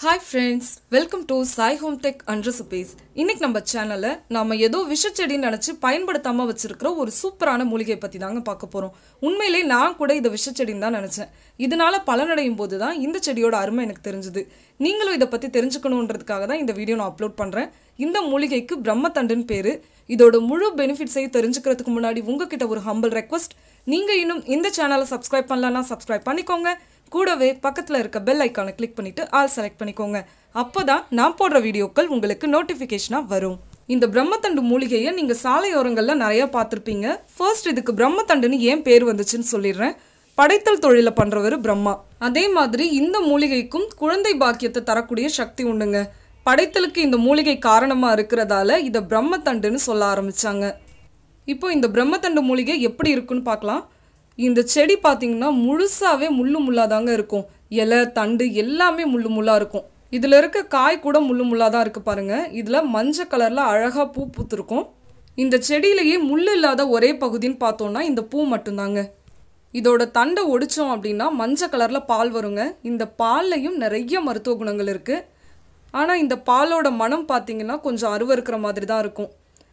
hi friends welcome to Sai home tech and recipes இன்னைக்கு நம்ம சேனலில் நாம ஏதோ விஷச்செடின்னு நினச்சி பயன்படுத்தாமல் வச்சிருக்கிற ஒரு சூப்பரான மூலிகை பற்றி தாங்க பார்க்க போகிறோம் உண்மையிலே நான் கூட இதை விஷச்செடின்னு தான் நினச்சேன் இதனால பலனடையும் போது தான் இந்த செடியோட அருமை எனக்கு தெரிஞ்சுது நீங்களும் இதை பற்றி தெரிஞ்சுக்கணுன்றதுக்காக தான் இந்த வீடியோ நான் அப்லோட் பண்ணுறேன் இந்த மூலிகைக்கு பிரம்மத்தண்டுன்னு பேர் இதோட முழு பெனிஃபிட்ஸையும் தெரிஞ்சுக்கிறதுக்கு முன்னாடி உங்ககிட்ட ஒரு ஹம்பிள் ரெக்வஸ்ட் நீங்கள் இன்னும் இந்த சேனலை சப்ஸ்கிரைப் பண்ணலன்னா சப்ஸ்கிரைப் பண்ணிக்கோங்க கூடவே பக்கத்தில் இருக்க பெல் ஐக்கானை கிளிக் பண்ணிட்டு ஆல் செலக்ட் பண்ணிக்கோங்க அப்போதான் நான் போடுற வீடியோக்கள் உங்களுக்கு நோட்டிஃபிகேஷனாக வரும் இந்த பிரம்மத்தண்டு மூலிகையை நீங்கள் சாலையோரங்களில் நிறைய பார்த்துருப்பீங்க ஃபர்ஸ்ட் இதுக்கு பிரம்மத்தண்டுன்னு ஏன் பேர் வந்துச்சுன்னு சொல்லிடுறேன் படைத்தல் தொழிலை பண்ணுறவர் பிரம்மா அதே மாதிரி இந்த மூலிகைக்கும் குழந்தை பாக்கியத்தை தரக்கூடிய சக்தி உண்டுங்க படைத்தலுக்கு இந்த மூலிகை காரணமாக இருக்கிறதால இதை பிரம்மத்தண்டுன்னு சொல்ல ஆரம்பிச்சாங்க இப்போ இந்த பிரம்மத்தண்டு மூலிகை எப்படி இருக்குன்னு பார்க்கலாம் இந்த செடி பார்த்தீங்கன்னா முழுசாவே முள்ளு முள்ளாதாங்க இருக்கும் இலை தண்டு எல்லாமே முள்ளு முள்ளா இருக்கும் இதில் இருக்க காய் கூட முள்ளு முள்ளா தான் இருக்கு பாருங்க இதில் மஞ்சள் கலரில் அழகாக பூ பூத்திருக்கும் இந்த செடியிலேயே முள் இல்லாத ஒரே பகுதின்னு பார்த்தோம்னா இந்த பூ மட்டும்தாங்க இதோட தண்டை ஒடிச்சோம் அப்படின்னா மஞ்சள் கலரில் பால் வருங்க இந்த பால்லையும் நிறைய மருத்துவ குணங்கள் இருக்குது ஆனால் இந்த பாலோட மனம் பார்த்தீங்கன்னா கொஞ்சம் அருவருக்கிற மாதிரி தான் இருக்கும்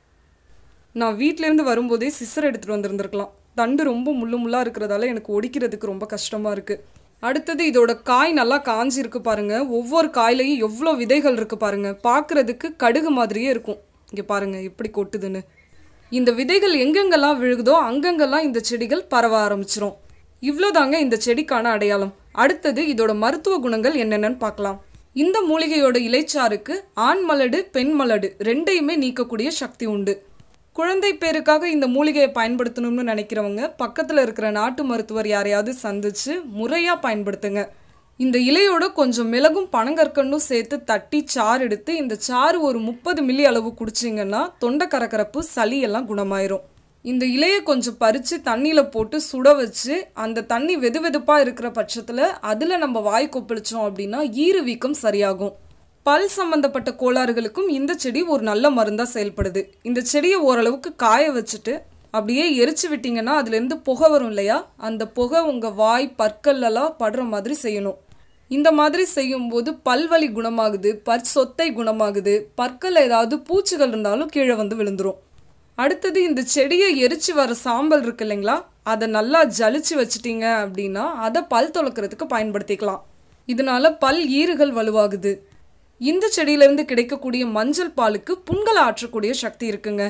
நான் வீட்டிலேருந்து வரும்போதே சிசர் எடுத்துகிட்டு வந்திருந்திருக்கலாம் தண்டு ரொம்ப முள்ளு முள்ளாக இருக்கிறதால எனக்கு ஒடிக்கிறதுக்கு ரொம்ப கஷ்டமாக இருக்குது அடுத்தது இதோட காய் நல்லா காஞ்சிருக்கு பாருங்க ஒவ்வொரு காயிலையும் எவ்வளோ விதைகள் இருக்கு பாருங்க பார்க்கறதுக்கு கடுகு மாதிரியே இருக்கும் இங்கே பாருங்க எப்படி கொட்டுதுன்னு இந்த விதைகள் எங்கெங்கெல்லாம் விழுகுதோ அங்கங்கெல்லாம் இந்த செடிகள் பரவ ஆரம்பிச்சிரும் இவ்வளோதாங்க இந்த செடிக்கான அடையாளம் அடுத்தது இதோட மருத்துவ குணங்கள் என்னென்னு பார்க்கலாம் இந்த மூலிகையோட இலைச்சாருக்கு ஆண் மலடு பெண் மலடு ரெண்டையுமே நீக்கக்கூடிய சக்தி உண்டு குழந்தை பேருக்காக இந்த மூலிகையை பயன்படுத்தணும்னு நினைக்கிறவங்க பக்கத்தில் இருக்கிற நாட்டு மருத்துவர் யாரையாவது சந்திச்சு முறையாக பயன்படுத்துங்க இந்த இலையோட கொஞ்சம் மிளகும் பனங்கற்கண்டும் சேர்த்து தட்டி சாறு எடுத்து இந்த சாறு ஒரு முப்பது மில்லி அளவு குடிச்சிங்கன்னா தொண்டை கரகரப்பு சளி எல்லாம் குணமாயிரும் இந்த இலையை கொஞ்சம் பறித்து தண்ணியில் போட்டு சுட வச்சு அந்த தண்ணி வெது வெதுப்பாக இருக்கிற பட்சத்தில் அதில் நம்ம வாய் கொப்பளிச்சோம் அப்படின்னா ஈறு வீக்கம் சரியாகும் பல் சம்பந்தப்பட்ட கோளாறுகளுக்கும் இந்த செடி ஒரு நல்ல மருந்தாக செயல்படுது இந்த செடியை ஓரளவுக்கு காய வச்சுட்டு அப்படியே எரிச்சு விட்டீங்கன்னா அதுலேருந்து புகை வரும் இல்லையா அந்த புகை உங்கள் வாய் பற்கள்லாம் படுற மாதிரி செய்யணும் இந்த மாதிரி செய்யும்போது பல்வலி குணமாகுது பற் சொத்தை குணமாகுது பற்கள் ஏதாவது பூச்சிகள் இருந்தாலும் கீழே வந்து விழுந்துரும் அடுத்தது இந்த செடியை எரிச்சு வர சாம்பல் இருக்கு இல்லைங்களா அதை நல்லா ஜலிச்சு வச்சிட்டீங்க அப்படின்னா அதை பல் துளக்கிறதுக்கு பயன்படுத்திக்கலாம் இதனால பல் ஈறுகள் வலுவாகுது இந்த செடியிலிருந்து கிடைக்கக்கூடிய மஞ்சள் பாலுக்கு புண்களை ஆற்றக்கூடிய சக்தி இருக்குங்க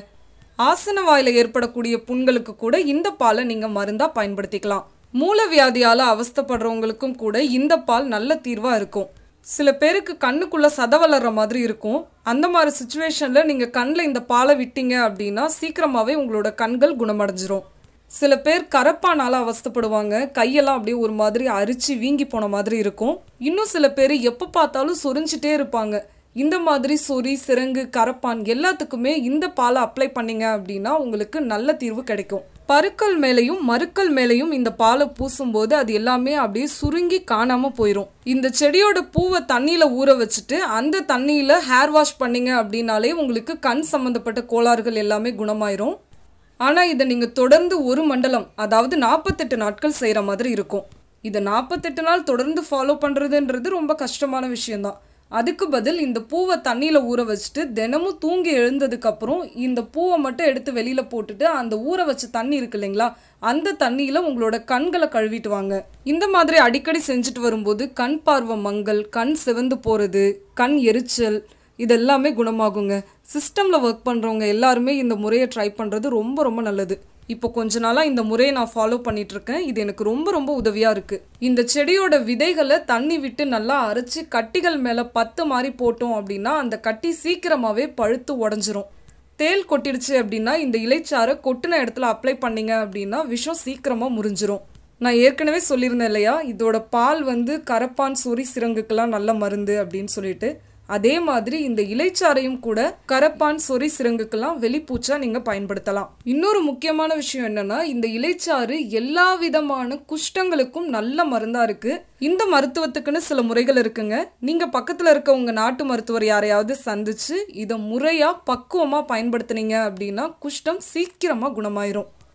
ஆசன வாயில ஏற்படக்கூடிய புண்களுக்கு கூட இந்த பாலை நீங்க மருந்தா பயன்படுத்திக்கலாம் மூலவியாதியால அவஸ்தப்படுறவங்களுக்கும் கூட இந்த பால் நல்ல தீர்வா இருக்கும் சில பேருக்கு கண்ணுக்குள்ள சத வளர்ற மாதிரி இருக்கும் அந்த மாதிரி சுச்சுவேஷன்ல நீங்க கண்ணில் இந்த பாலை விட்டீங்க அப்படின்னா சீக்கிரமாவே உங்களோட கண்கள் குணமடைஞ்சிரும் சில பேர் கரப்பானால அவஸ்தப்படுவாங்க கையெல்லாம் அப்படியே ஒரு மாதிரி அரிச்சு வீங்கி போன மாதிரி இருக்கும் இன்னும் சில பேர் எப்போ பார்த்தாலும் சொரிஞ்சிட்டே இருப்பாங்க இந்த மாதிரி சொறி சிரங்கு கரப்பான் எல்லாத்துக்குமே இந்த பாலை அப்ளை பண்ணீங்க அப்படின்னா உங்களுக்கு நல்ல தீர்வு கிடைக்கும் பருக்கள் மேலையும் மறுக்கள் மேலையும் இந்த பாலை பூசும்போது அது எல்லாமே அப்படியே சுருங்கி காணாம போயிடும் இந்த செடியோட பூவை தண்ணியில ஊற வச்சுட்டு அந்த தண்ணியில ஹேர் வாஷ் பண்ணீங்க அப்படின்னாலே உங்களுக்கு கண் சம்பந்தப்பட்ட கோளாறுகள் எல்லாமே குணமாயிரும் ஆனால் இதை நீங்கள் தொடர்ந்து ஒரு மண்டலம் அதாவது நாற்பத்தெட்டு நாட்கள் செய்கிற மாதிரி இருக்கும் இதை நாற்பத்தெட்டு நாள் தொடர்ந்து ஃபாலோ பண்ணுறதுன்றது ரொம்ப கஷ்டமான விஷயம்தான் அதுக்கு பதில் இந்த பூவை தண்ணியில் ஊற வச்சுட்டு தினமும் தூங்கி எழுந்ததுக்கப்புறம் இந்த பூவை மட்டும் எடுத்து வெளியில் போட்டுட்டு அந்த ஊற வச்ச தண்ணி இருக்கு இல்லைங்களா அந்த தண்ணியில் உங்களோட கண்களை கழுவிட்டு வாங்க இந்த மாதிரி அடிக்கடி செஞ்சுட்டு வரும்போது கண் பார்வை மங்கல் கண் சிவந்து போகிறது கண் எரிச்சல் இது எல்லாமே குணமாகுங்க சிஸ்டமில் ஒர்க் பண்ணுறவங்க எல்லாருமே இந்த முறையை ட்ரை பண்ணுறது ரொம்ப ரொம்ப நல்லது இப்போ கொஞ்ச நாளாக இந்த முறையை நான் ஃபாலோ பண்ணிட்டு இருக்கேன் இது எனக்கு ரொம்ப ரொம்ப உதவியாக இருக்குது இந்த செடியோட விதைகளை தண்ணி விட்டு நல்லா அரைச்சி கட்டிகள் மேலே பத்து மாதிரி போட்டோம் அப்படின்னா அந்த கட்டி சீக்கிரமாகவே பழுத்து உடஞ்சிரும் தேல் கொட்டிடுச்சு அப்படின்னா இந்த இலைச்சாரை கொட்டின இடத்துல அப்ளை பண்ணீங்க அப்படின்னா விஷம் சீக்கிரமாக முறிஞ்சிரும் நான் ஏற்கனவே சொல்லியிருந்தேன் இல்லையா இதோட பால் வந்து கரப்பான் சொறி சிரங்குக்கெல்லாம் நல்ல மருந்து அப்படின்னு சொல்லிட்டு அதே மாதிரி இந்த இலைச்சாரையும் கூட கரப்பான் சொறி சிறங்குக்கெல்லாம் வெளிப்பூச்சா நீங்க பயன்படுத்தலாம் இன்னொரு முக்கியமான விஷயம் என்னன்னா இந்த இலைச்சாறு எல்லா விதமான குஷ்டங்களுக்கும் நல்ல மருந்தா இருக்கு இந்த மருத்துவத்துக்குன்னு சில முறைகள் இருக்குங்க நீங்க பக்கத்துல இருக்க உங்க நாட்டு மருத்துவர் யாரையாவது சந்திச்சு இதை முறையா பக்குவமா பயன்படுத்துனீங்க அப்படின்னா குஷ்டம் சீக்கிரமா குணமாயிரும்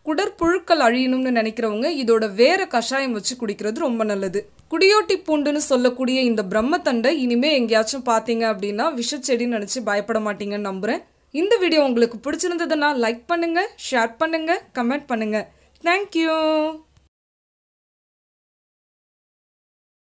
குடற்புழுக்கள் அழியணும்னு நினைக்கிறவங்க இதோட வேற கஷாயம் வச்சு குடிக்கிறது ரொம்ப நல்லது குடியோட்டி பூண்டுன்னு சொல்லக்கூடிய இந்த பிரம்மத்தண்டை இனிமே எங்கேயாச்சும் பார்த்தீங்க அப்படின்னா விஷச்செடின்னு நினச்சி பயப்பட மாட்டீங்கன்னு நம்புறேன் இந்த வீடியோ உங்களுக்கு பிடிச்சிருந்ததுன்னா லைக் பண்ணுங்க ஷேர் பண்ணுங்க கமெண்ட் பண்ணுங்க தேங்க்யூ